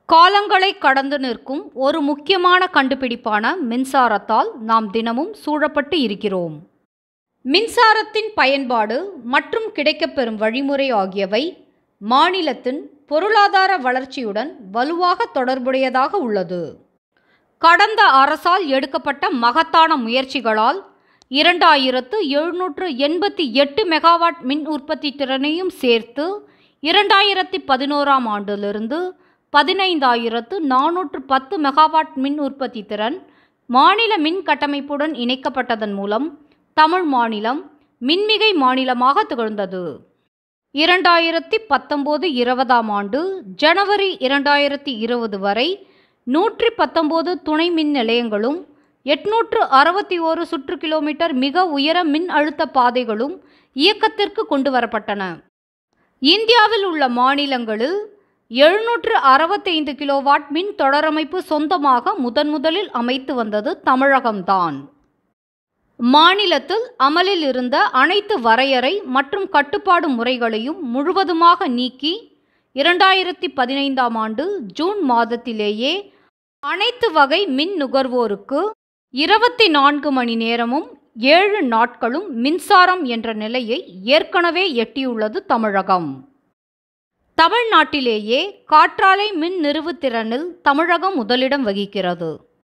காலங்களை கடந்து நிற்கும் ஒரு முக்கியமான கண்டுபிடிப்பான மின்சாரத்தால் நாம் தினமும் சூழப்பட்டு இருக்கிறோம் மின்சாரத்தின் பயன்பாடு மற்றும் கிடைக்கப்பெறும் வழிமுறை ஆகியவை மாநிலத்தின் பொருளாதார வளர்ச்சியுடன் வலுவாக தொடர்புடையதாக உள்ளது கடந்த அரசால் எடுக்கப்பட்ட மகத்தான முயற்சிகளால் இரண்டாயிரத்து எழுநூற்று எண்பத்தி எட்டு மெகாவாட் மின் உற்பத்தி திறனையும் சேர்த்து இரண்டாயிரத்தி பதினோராம் ஆண்டிலிருந்து பதினைந்தாயிரத்து நானூற்று பத்து மெகாவாட் மின் உற்பத்தி திறன் மாநில மின் கட்டமைப்புடன் இணைக்கப்பட்டதன் மூலம் தமிழ் மாநிலம் மின்மிகை மாநிலமாக திகழ்ந்தது இரண்டாயிரத்தி பத்தொம்போது இருபதாம் ஆண்டு ஜனவரி இரண்டாயிரத்தி இருபது வரை நூற்றி பத்தொம்போது துணை மின் நிலையங்களும் எட்நூற்று அறுபத்தி ஓரு சுற்று கிலோமீட்டர் மிக உயர மின் அழுத்த பாதைகளும் இயக்கத்திற்கு கொண்டு வரப்பட்டன இந்தியாவில் உள்ள மாநிலங்களில் எழுநூற்று அறுபத்தைந்து கிலோவாட் மின் தொடரமைப்பு சொந்தமாக முதன் முதலில் அமைத்து வந்தது தமிழகம்தான் மாநிலத்தில் அமலில் இருந்த அனைத்து வரையறை மற்றும் கட்டுப்பாடு முறைகளையும் முழுவதுமாக நீக்கி இரண்டாயிரத்தி பதினைந்தாம் ஆண்டு ஜூன் மாதத்திலேயே அனைத்து வகை மின் நுகர்வோருக்கு இருபத்தி நான்கு மணி நேரமும் ஏழு நாட்களும் மின்சாரம் என்ற நிலையை ஏற்கனவே எட்டியுள்ளது தமிழகம் தமிழ்நாட்டிலேயே காற்றாலை மின் நிறுவுத்திறனில் தமிழகம் முதலிடம் வகிக்கிறது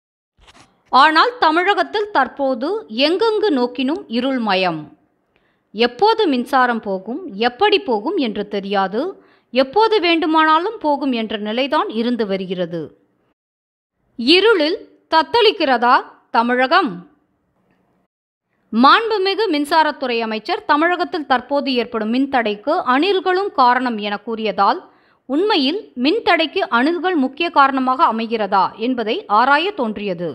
ஆனால் தமிழகத்தில் தற்போது எங்கெங்கு நோக்கினும் இருள்மயம் எப்போது மின்சாரம் போகும் எப்படி போகும் என்று தெரியாது எப்போது வேண்டுமானாலும் போகும் என்ற நிலைதான் இருந்து வருகிறது இருளில் தத்தளிக்கிறதா தமிழகம் மாண்புமிகு மின்சாரத்துறை அமைச்சர் தமிழகத்தில் தற்போது ஏற்படும் மின்தடைக்கு அணில்களும் காரணம் என கூறியதால் உண்மையில் மின்தடைக்கு அணில்கள் முக்கிய காரணமாக அமைகிறதா என்பதை ஆராய தோன்றியது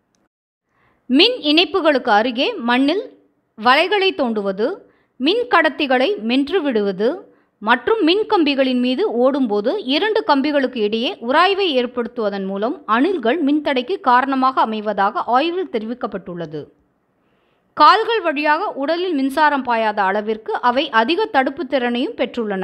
மின் இணைப்புகளுக்கு அருகே மண்ணில் வலைகளை தோண்டுவது மின் கடத்திகளை மென்று விடுவது மற்றும் மின் கம்பிகளின் மீது ஓடும்போது இரண்டு கம்பிகளுக்கு இடையே உராய்வை ஏற்படுத்துவதன் மூலம் அணில்கள் மின்தடைக்கு காரணமாக அமைவதாக ஆய்வில் தெரிவிக்கப்பட்டுள்ளது கால்கள் வழியாக உடலில் மின்சாரம் பாயாத அளவிற்கு அவை அதிக தடுப்பு திறனையும் பெற்றுள்ளன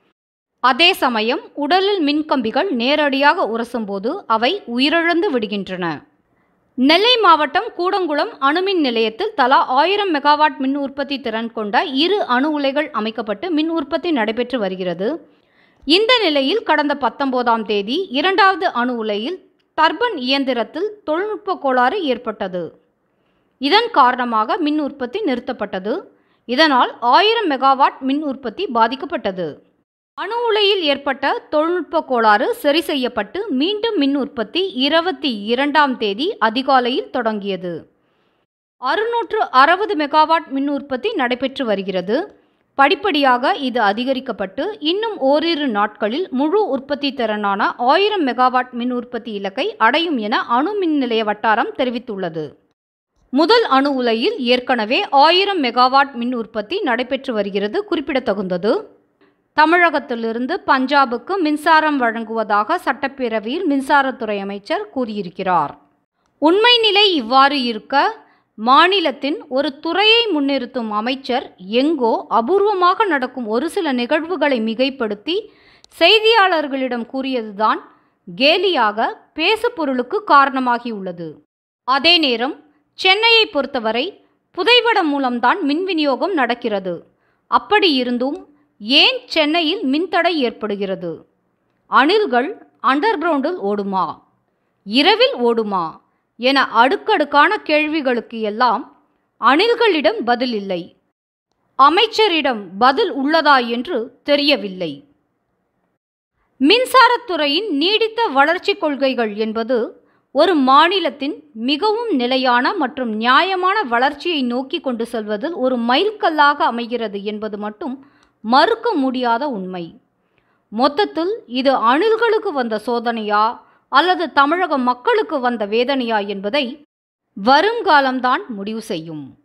அதே சமயம் உடலில் மின்கம்பிகள் நேரடியாக உரசும்போது அவை உயிரிழந்து விடுகின்றன நெல்லை மாவட்டம் கூடங்குளம் அணுமின் நிலையத்தில் தலா ஆயிரம் மெகாவாட் மின் உற்பத்தி திறன் கொண்ட இரு அணு உலைகள் அமைக்கப்பட்டு மின் உற்பத்தி நடைபெற்று வருகிறது இந்த நிலையில் கடந்த பத்தொன்பதாம் தேதி இரண்டாவது அணு உலையில் டர்பன் இயந்திரத்தில் தொழில்நுட்ப கோளாறு ஏற்பட்டது இதன் காரணமாக மின் உற்பத்தி நிறுத்தப்பட்டது இதனால் ஆயிரம் மெகாவாட் மின் உற்பத்தி பாதிக்கப்பட்டது அணு உலையில் ஏற்பட்ட தொழில்நுட்ப கோளாறு சரி செய்யப்பட்டு மீண்டும் மின் உற்பத்தி இருபத்தி இரண்டாம் தேதி அதிகாலையில் தொடங்கியது அறுநூற்று அறுபது மெகாவாட் மின் உற்பத்தி நடைபெற்று வருகிறது படிப்படியாக இது அதிகரிக்கப்பட்டு இன்னும் ஓரிரு நாட்களில் முழு உற்பத்தி திறனான ஆயிரம் மெகாவாட் மின் உற்பத்தி இலக்கை அடையும் என அணு மின் நிலைய வட்டாரம் தெரிவித்துள்ளது முதல் அணு உலையில் ஏற்கனவே ஆயிரம் மெகாவாட் மின் உற்பத்தி நடைபெற்று வருகிறது குறிப்பிடத்தகுந்தது தமிழகத்திலிருந்து பஞ்சாபுக்கு மின்சாரம் வழங்குவதாக சட்டப்பேரவையில் மின்சாரத்துறை அமைச்சர் கூறியிருக்கிறார் உண்மை நிலை இவ்வாறு இருக்க மாநிலத்தின் ஒரு துறையை முன்னிறுத்தும் அமைச்சர் எங்கோ அபூர்வமாக நடக்கும் ஒரு சில நிகழ்வுகளை மிகைப்படுத்தி செய்தியாளர்களிடம் கூறியதுதான் கேலியாக பேசுபொருளுக்கு காரணமாகியுள்ளது அதே நேரம் சென்னையை பொறுத்தவரை புதைவடம் மூலம்தான் மின் விநியோகம் நடக்கிறது அப்படி இருந்தும் ஏன் சென்னையில் மின்தடை ஏற்படுகிறது அணில்கள் அண்டர் கிரவுண்டில் ஓடுமா இரவில் ஓடுமா என அடுக்கடுக்கான கேள்விகளுக்கு எல்லாம் அணில்களிடம் பதில் இல்லை அமைச்சரிடம் பதில் உள்ளதா என்று தெரியவில்லை மின்சாரத்துறையின் நீடித்த வளர்ச்சி கொள்கைகள் என்பது ஒரு மாநிலத்தின் மிகவும் நிலையான மற்றும் நியாயமான வளர்ச்சியை நோக்கி கொண்டு செல்வதில் ஒரு மைல்கல்லாக அமைகிறது என்பது மட்டும் மறுக்க முடியாத உண்மை மொத்தத்தில் இது அணில்களுக்கு வந்த சோதனையா அல்லது தமிழக மக்களுக்கு வந்த வேதனையா என்பதை வருங்காலம்தான் முடிவு செய்யும்